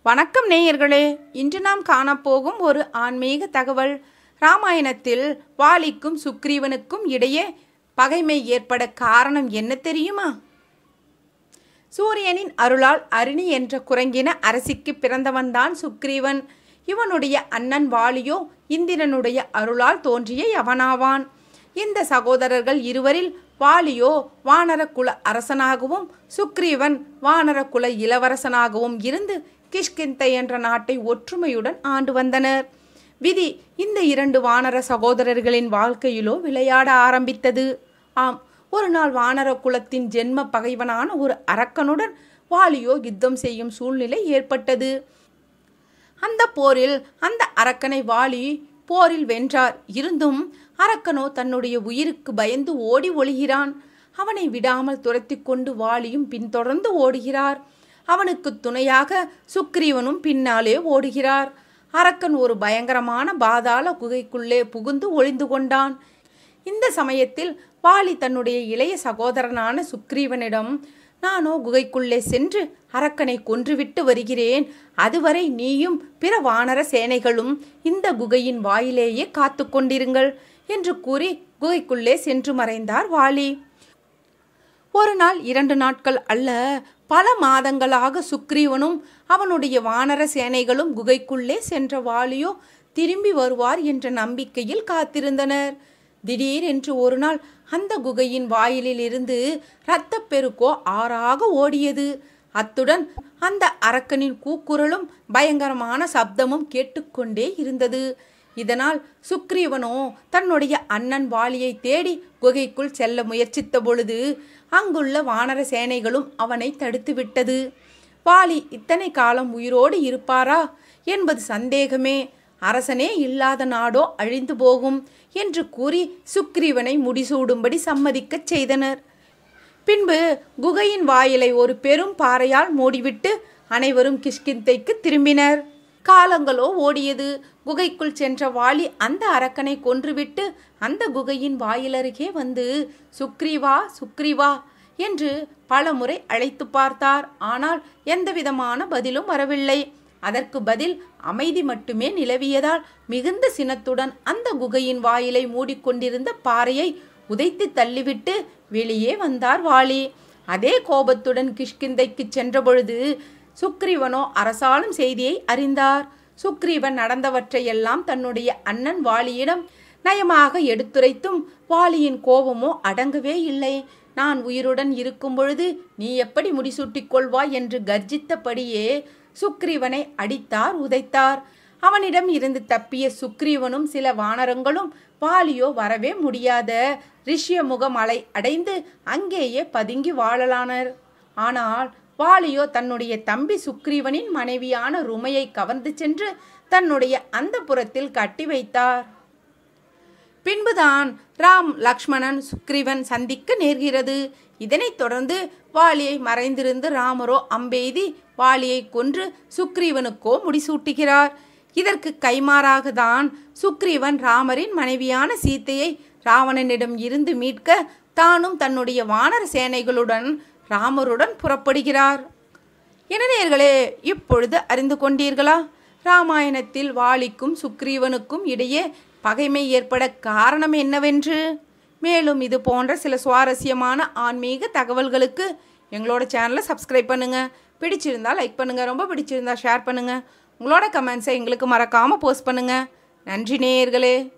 வணக்கம் நேயர்களே இன்று நாம் காணப்போகும் ஒரு ஆன்மீக தகவல் ராமாயணத்தில் வாலிக்கும் சுக்ரீவனுக்கும் இடையே பகைமை ஏற்பட காரணம் என்ன தெரியுமா சூரியனின் அருளால் அருணி என்ற குரங்கின அரசிக்கு பிறந்தவன்தான் சுக்ரீவன் இவனுடைய அண்ணன் வாலியோ இந்திரனுடைய அருளால் தோன்றிய யவனாவான் இந்த சகோதரர்கள் இருவரில் வாலியோ வானரகுல அரசனாகவும் சுக்ரீவன் வானரகுல இளவரசனாகவும் இருந்து கிஷ்கிந்தை என்ற நாட்டை ஒற்றுமையுடன் ஆண்டு வந்தனர் விதி இந்த இரண்டு வானர சகோதரர்களின் வாழ்க்கையிலோ விளையாட ஆரம்பித்தது ஆம் ஒரு நாள் வானர குலத்தின் ஜென்ம பகைவனான ஒரு அரக்கனுடன் வாலியோ யுத்தம் செய்யும் சூழ்நிலை ஏற்பட்டது அந்த போரில் அந்த அரக்கனை வாலி போரில் வென்றார் இருந்தும் அரக்கனோ தன்னுடைய உயிருக்கு பயந்து ஓடி ஒளிகிறான் அவனை விடாமல் துரத்தி கொண்டு வாலியும் பின்தொடர்ந்து ஓடுகிறார் அவனுக்கு துணையாக சுக்ரீவனும் பின்னாலே ஓடுகிறார் அரக்கன் ஒரு பயங்கரமான பாதாள குகைக்குள்ளே புகுந்து ஒளிந்து கொண்டான் இந்த சமயத்தில் வாலி தன்னுடைய இளைய சகோதரனான சுக்ரீவனிடம் நானோ குகைக்குள்ளே சென்று அரக்கனை கொன்றுவிட்டு வருகிறேன் அதுவரை நீயும் பிற வானர சேனைகளும் இந்த குகையின் வாயிலேயே காத்து கொண்டிருங்கள் என்று கூறி குகைக்குள்ளே சென்று மறைந்தார் வாலி ஒரு நாள் இரண்டு நாட்கள் அல்ல பல மாதங்களாக சுக்ரீவனும் அவனுடைய வானர சேனைகளும் குகைக்குள்ளே சென்ற வாலியோ திரும்பி வருவார் என்ற நம்பிக்கையில் காத்திருந்தனர் திடீரென்று ஒரு நாள் அந்த குகையின் வாயிலில் இருந்து இரத்தப் பெருக்கோ ஆறாக ஓடியது அத்துடன் அந்த அரக்கனின் கூக்குரலும் பயங்கரமான சப்தமும் கேட்டுக்கொண்டே இருந்தது இதனால் சுக்ரீவனோ தன்னுடைய அண்ணன் வாலியை தேடி குகைக்குள் செல்ல முயற்சித்த பொழுது அங்குள்ள வானர சேனைகளும் அவனை தடுத்து விட்டது வாலி இத்தனை காலம் உயிரோடு இருப்பாரா என்பது சந்தேகமே அரசனே இல்லாத நாடோ அழிந்து போகும் என்று கூறி சுக்ரீவனை முடிசூடும்படி சம்மதிக்கச் செய்தனர் பின்பு குகையின் வாயிலை ஒரு பெரும் பாறையால் மூடிவிட்டு அனைவரும் கிஷ்கிந்தைக்கு திரும்பினர் காலங்களோ ஓடியது குகைக்குள் சென்ற வாலி அந்த அரக்கனை கொன்றுவிட்டு அந்த குகையின் வாயிலருகே வந்து சுக்ரீவா சுக்ரீவா என்று பலமுறை அழைத்து பார்த்தார் ஆனால் எந்தவிதமான பதிலும் வரவில்லை அதற்கு பதில் அமைதி மட்டுமே நிலவியதால் மிகுந்த சினத்துடன் அந்த குகையின் வாயிலை மூடிக்கொண்டிருந்த பாறையை உதைத்து தள்ளிவிட்டு வெளியே வந்தார் வாலி அதே கோபத்துடன் கிஷ்கிந்தைக்கு சென்றபொழுது சுக்ரீவனோ அரசாளும் செய்தியை அறிந்தார் சுக்ரீவன் நடந்தவற்றையெல்லாம் தன்னுடைய அண்ணன் வாலியிடம் நயமாக எடுத்துரைத்தும் வாலியின் கோபமோ அடங்கவே இல்லை நான் உயிருடன் இருக்கும் பொழுது நீ எப்படி முடிசூட்டிக் கொள்வாய் என்று கர்ஜித்தபடியே சுக்ரீவனை அடித்தார் உதைத்தார் அவனிடம் இருந்து தப்பிய சுக்ரீவனும் சில வானரங்களும் வாலியோ வரவே முடியாத ரிஷ்யமுக மலை அடைந்து அங்கேயே பதுங்கி வாழலானர் ஆனால் வாலியோ தன்னுடைய தம்பி சுக்ரீவனின் மனைவியான ருமையை கவர்ந்து சென்று தன்னுடைய அந்த புறத்தில் கட்டி வைத்தார் பின்புதான் ராம் லக்ஷ்மணன் சுக்ரீவன் சந்திக்க நேர்கிறது இதனைத் தொடர்ந்து வாலியை மறைந்திருந்து ராமரோ அம்பெய்தி வாலியை கொன்று சுக்ரீவனுக்கோ முடிசூட்டுகிறார் இதற்கு கைமாறாக தான் சுக்ரீவன் ராமரின் மனைவியான சீத்தையை ராவணனிடம் இருந்து மீட்க தானும் தன்னுடைய வானர சேனைகளுடன் ராமருடன் புறப்படுகிறார் இளைஞர்களே இப்பொழுது அறிந்து கொண்டீர்களா ராமாயணத்தில் வாலிக்கும் சுக்ரீவனுக்கும் இடையே பகைமை ஏற்பட காரணம் என்னவென்று மேலும் இது போன்ற சில சுவாரஸ்யமான ஆன்மீக தகவல்களுக்கு எங்களோட சேனலை சப்ஸ்கிரைப் பண்ணுங்கள் பிடிச்சிருந்தா லைக் பண்ணுங்கள் ரொம்ப பிடிச்சிருந்தா ஷேர் பண்ணுங்கள் உங்களோட கமெண்ட்ஸை எங்களுக்கு மறக்காமல் போஸ்ட் பண்ணுங்கள் நன்றி நேயர்களே